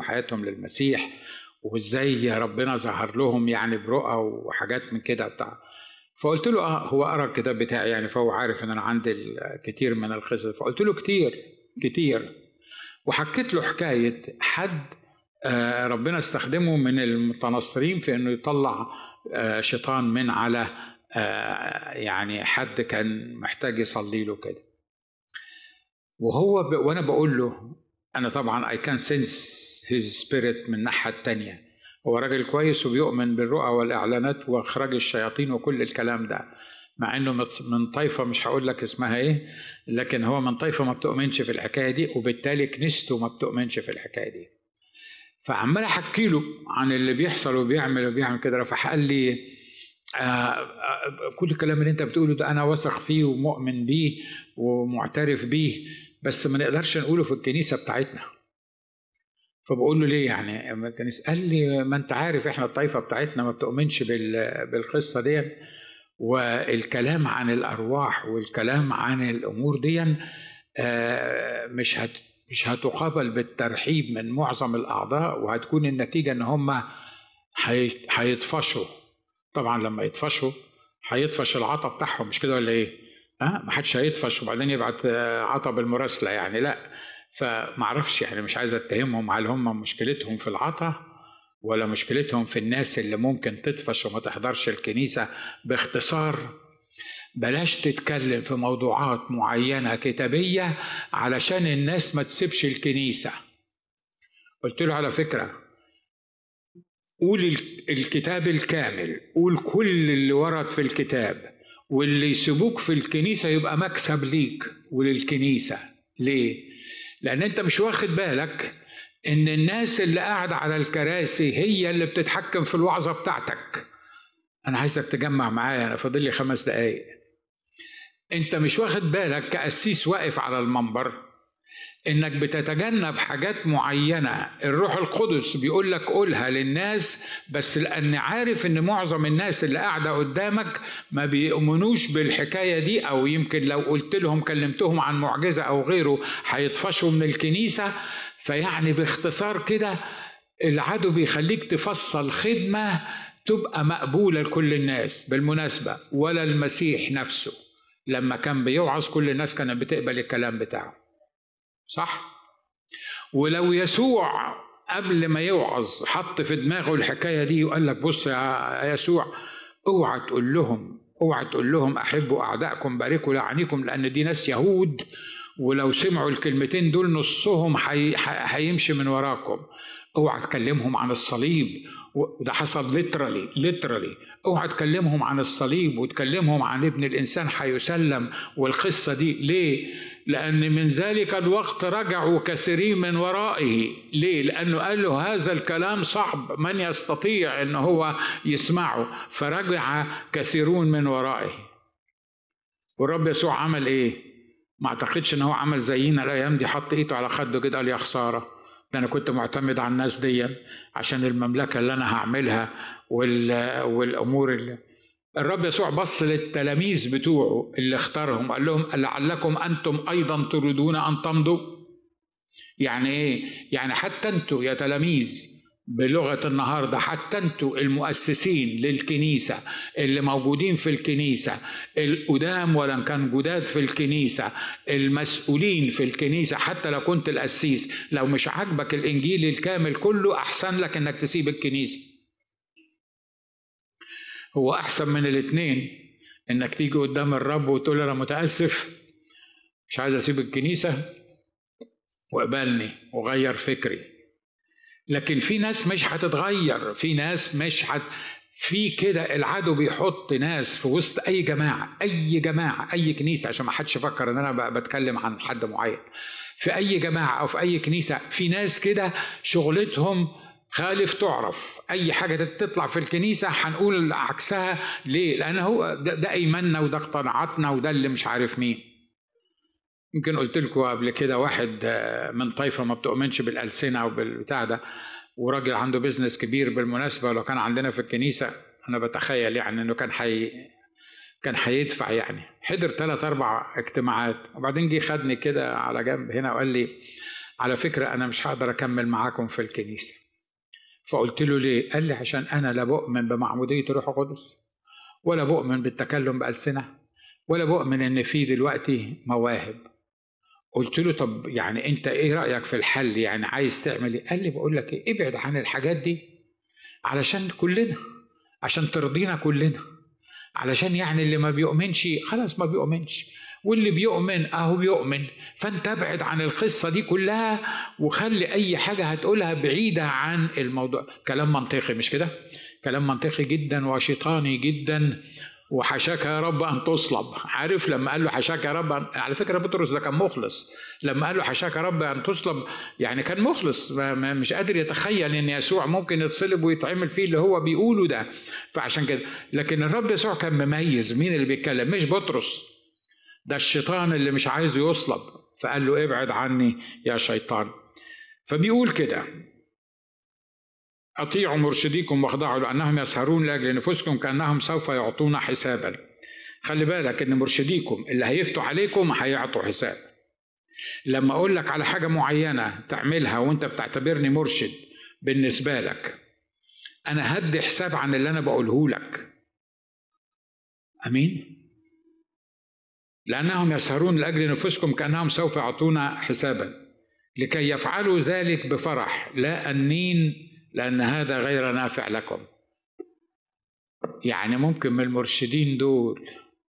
حياتهم للمسيح وازاي ربنا ظهر لهم يعني برؤى وحاجات من كده بتاع فقلت له اه هو قرا الكتاب بتاعي يعني فهو عارف ان انا عندي كتير من القصص فقلت له كتير كتير وحكيت له حكايه حد آه ربنا استخدمه من المتنصرين في انه يطلع آه شيطان من على آه يعني حد كان محتاج يصلي له كده وهو ب... وانا بقول له انا طبعا اي كان سنس هيز سبيريت من الناحيه التانية هو راجل كويس وبيؤمن بالرؤى والاعلانات واخراج الشياطين وكل الكلام ده مع انه من طائفه مش هقول لك اسمها ايه لكن هو من طائفه ما بتؤمنش في الحكايه دي وبالتالي كنيسته ما بتؤمنش في الحكايه دي فعمال احكي له عن اللي بيحصل وبيعمل وبيعمل كده فقال لي آه كل الكلام اللي انت بتقوله ده انا واثق فيه ومؤمن بيه ومعترف بيه بس ما نقدرش نقوله في الكنيسه بتاعتنا فبقول له ليه يعني الكنيسه قال لي ما انت عارف احنا الطائفه بتاعتنا ما بتؤمنش بالقصه دي والكلام عن الارواح والكلام عن الامور دي آه مش هت مش هتقابل بالترحيب من معظم الاعضاء وهتكون النتيجه ان هم هيطفشوا طبعا لما يطفشوا هيطفش العطا بتاعهم مش كده ولا ايه؟ ها أه؟ ما حدش هيطفش وبعدين يبعت عطا بالمراسله يعني لا فمعرفش يعني مش عايز اتهمهم هل هم مشكلتهم في العطا ولا مشكلتهم في الناس اللي ممكن تطفش وما تحضرش الكنيسه باختصار بلاش تتكلم في موضوعات معينه كتابيه علشان الناس ما تسيبش الكنيسه قلت له على فكره قول الكتاب الكامل قول كل اللي ورد في الكتاب واللي يسيبوك في الكنيسة يبقى مكسب ليك وللكنيسة ليه؟ لأن أنت مش واخد بالك إن الناس اللي قاعدة على الكراسي هي اللي بتتحكم في الوعظة بتاعتك أنا عايزك تجمع معايا أنا فاضل لي خمس دقايق أنت مش واخد بالك كأسيس واقف على المنبر انك بتتجنب حاجات معينه الروح القدس بيقول لك قولها للناس بس لان عارف ان معظم الناس اللي قاعده قدامك ما بيؤمنوش بالحكايه دي او يمكن لو قلت لهم كلمتهم عن معجزه او غيره هيطفشوا من الكنيسه فيعني باختصار كده العدو بيخليك تفصل خدمه تبقى مقبوله لكل الناس بالمناسبه ولا المسيح نفسه لما كان بيوعظ كل الناس كانت بتقبل الكلام بتاعه صح ولو يسوع قبل ما يوعظ حط في دماغه الحكايه دي وقال لك بص يا يسوع اوعى تقول لهم اوعى تقول لهم احبوا اعدائكم باركوا لعنيكم لان دي ناس يهود ولو سمعوا الكلمتين دول نصهم هيمشي من وراكم اوعى تكلمهم عن الصليب وده حصل ليترالي ليترالي اوعى تكلمهم عن الصليب وتكلمهم عن ابن الانسان هيسلم والقصه دي ليه؟ لأن من ذلك الوقت رجعوا كثيرين من ورائه ليه؟ لأنه قال له هذا الكلام صعب من يستطيع أن هو يسمعه فرجع كثيرون من ورائه والرب يسوع عمل إيه؟ ما أعتقدش أن هو عمل زينا الأيام دي حط إيده على خده كده قال يا خسارة ده أنا كنت معتمد على الناس دي عشان المملكة اللي أنا هعملها والأمور اللي الرب يسوع بص للتلاميذ بتوعه اللي اختارهم قال لهم لعلكم انتم ايضا تريدون ان تمضوا يعني ايه يعني حتى انتوا يا تلاميذ بلغه النهارده حتى انتوا المؤسسين للكنيسه اللي موجودين في الكنيسه القدام ولا كان جداد في الكنيسه المسؤولين في الكنيسه حتى لو كنت القسيس لو مش عاجبك الانجيل الكامل كله احسن لك انك تسيب الكنيسه هو احسن من الاثنين انك تيجي قدام الرب وتقول انا متاسف مش عايز اسيب الكنيسه واقبلني وغير فكري لكن في ناس مش هتتغير في ناس مش هت في كده العدو بيحط ناس في وسط اي جماعه اي جماعه اي كنيسه عشان ما حدش يفكر ان انا بتكلم عن حد معين في اي جماعه او في اي كنيسه في ناس كده شغلتهم خالف تعرف اي حاجه تطلع في الكنيسه هنقول عكسها ليه لان هو ده, ده ايماننا وده اقتناعاتنا وده اللي مش عارف مين يمكن قلت لكم قبل كده واحد من طائفه ما بتؤمنش بالالسنه وبالبتاع ده وراجل عنده بيزنس كبير بالمناسبه لو كان عندنا في الكنيسه انا بتخيل يعني انه كان حي كان هيدفع يعني حضر ثلاث اربع اجتماعات وبعدين جه خدني كده على جنب هنا وقال لي على فكرة أنا مش هقدر أكمل معاكم في الكنيسة فقلت له ليه؟ قال لي عشان أنا لا بؤمن بمعمودية الروح القدس ولا بؤمن بالتكلم بألسنة ولا بؤمن إن في دلوقتي مواهب قلت له طب يعني أنت إيه رأيك في الحل يعني عايز تعمل إيه؟ قال لي بقول لك إيه ابعد عن الحاجات دي علشان كلنا عشان ترضينا كلنا علشان يعني اللي ما بيؤمنش خلاص ما بيؤمنش واللي بيؤمن اهو بيؤمن فانت ابعد عن القصه دي كلها وخلي اي حاجه هتقولها بعيده عن الموضوع كلام منطقي مش كده كلام منطقي جدا وشيطاني جدا وحشاك يا رب ان تصلب عارف لما قال له حشاك يا رب على فكره بطرس ده كان مخلص لما قال له حشاك يا رب ان تصلب يعني كان مخلص مش قادر يتخيل ان يسوع ممكن يتصلب ويتعمل فيه اللي هو بيقوله ده فعشان كده لكن الرب يسوع كان مميز مين اللي بيتكلم مش بطرس ده الشيطان اللي مش عايز يصلب فقال له ابعد عني يا شيطان فبيقول كده أطيعوا مرشديكم واخضعوا لأنهم يسهرون لأجل نفوسكم كأنهم سوف يعطون حسابا خلي بالك إن مرشديكم اللي هيفتوا عليكم هيعطوا حساب لما أقول لك على حاجة معينة تعملها وأنت بتعتبرني مرشد بالنسبة لك أنا هدي حساب عن اللي أنا بقوله لك أمين لأنهم يسهرون لأجل نفوسكم كأنهم سوف يعطون حسابا لكي يفعلوا ذلك بفرح لا أنين لأن هذا غير نافع لكم يعني ممكن من المرشدين دول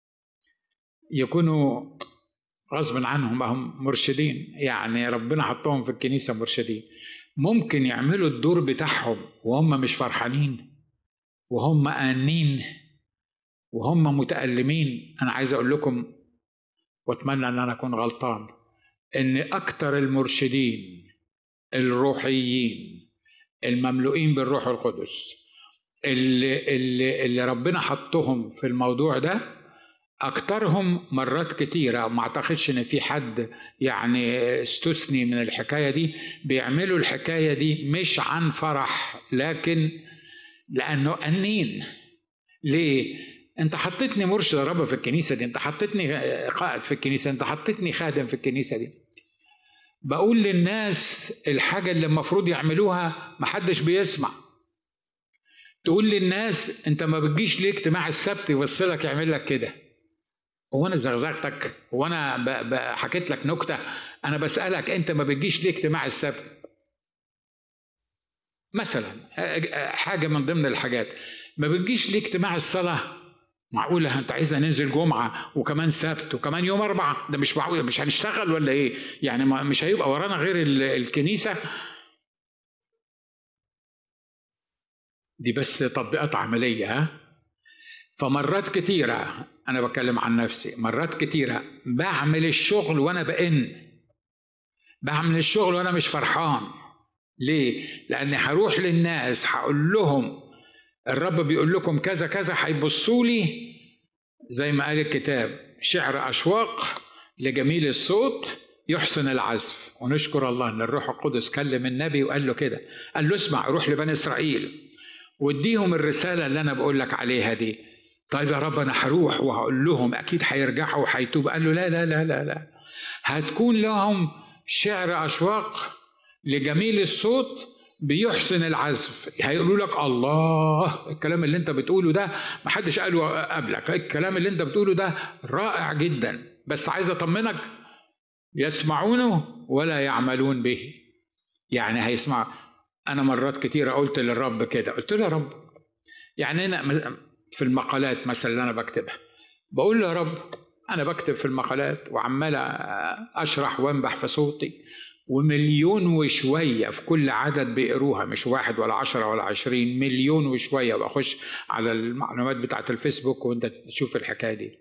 يكونوا غصب عنهم هم مرشدين يعني ربنا حطهم في الكنيسة مرشدين ممكن يعملوا الدور بتاعهم وهم مش فرحانين وهم آنين وهم متألمين أنا عايز أقول لكم وأتمنى أن أنا أكون غلطان إن أكثر المرشدين الروحيين المملوئين بالروح القدس اللي, اللي, اللي ربنا حطهم في الموضوع ده أكترهم مرات كتيرة ما أعتقدش إن في حد يعني استثني من الحكاية دي بيعملوا الحكاية دي مش عن فرح لكن لأنه أنين ليه؟ أنت حطيتني مرشد رب في الكنيسة دي أنت حطيتني قائد في الكنيسة أنت حطيتني خادم في الكنيسة دي بقول للناس الحاجة اللي المفروض يعملوها محدش بيسمع تقول للناس انت ما بتجيش ليه اجتماع السبت يوصلك يعمل لك كده هو انا زغزغتك هو انا حكيت لك نكته انا بسالك انت ما بتجيش ليه اجتماع السبت مثلا حاجه من ضمن الحاجات ما بتجيش ليه اجتماع الصلاه معقولة أنت عايزنا ننزل جمعة وكمان سبت وكمان يوم أربعة ده مش معقول مش هنشتغل ولا إيه؟ يعني مش هيبقى ورانا غير الكنيسة دي بس تطبيقات عملية ها؟ فمرات كتيرة أنا بتكلم عن نفسي مرات كتيرة بعمل الشغل وأنا بئن بعمل الشغل وأنا مش فرحان ليه؟ لأني هروح للناس هقول لهم الرب بيقول لكم كذا كذا هيبصوا لي زي ما قال الكتاب شعر أشواق لجميل الصوت يحسن العزف ونشكر الله ان الروح القدس كلم النبي وقال له كده قال له اسمع روح لبني اسرائيل واديهم الرساله اللي انا بقول لك عليها دي طيب يا رب انا هروح وهقول لهم اكيد هيرجعوا وهيتوبوا قال له لا لا لا لا لا هتكون لهم شعر اشواق لجميل الصوت بيحسن العزف هيقولوا لك الله الكلام اللي انت بتقوله ده محدش قاله قبلك الكلام اللي انت بتقوله ده رائع جدا بس عايز اطمنك يسمعونه ولا يعملون به يعني هيسمع انا مرات كتيرة قلت للرب كده قلت له يا رب يعني انا في المقالات مثلا اللي انا بكتبها بقول له يا رب انا بكتب في المقالات وعمال اشرح وانبح في صوتي ومليون وشوية في كل عدد بيقروها مش واحد ولا عشرة ولا عشرين مليون وشوية وأخش على المعلومات بتاعة الفيسبوك وأنت تشوف الحكاية دي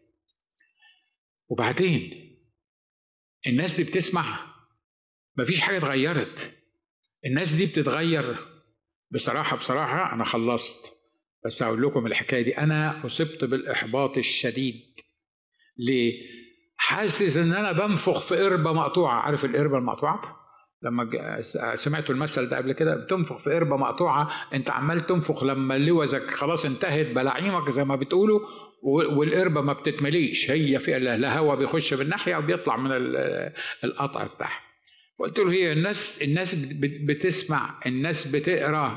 وبعدين الناس دي بتسمع مفيش حاجة اتغيرت الناس دي بتتغير بصراحة بصراحة أنا خلصت بس هقول لكم الحكاية دي أنا أصبت بالإحباط الشديد ليه؟ حاسس ان انا بنفخ في قربه مقطوعه عارف القربه المقطوعه لما سمعتوا المثل ده قبل كده بتنفخ في قربه مقطوعه انت عمال تنفخ لما لوزك خلاص انتهت بلاعيمك زي ما بتقولوا والقربه ما بتتمليش هي في لا هواء بيخش بالناحيه وبيطلع من القطع بتاعها قلت له هي الناس الناس بتسمع الناس بتقرا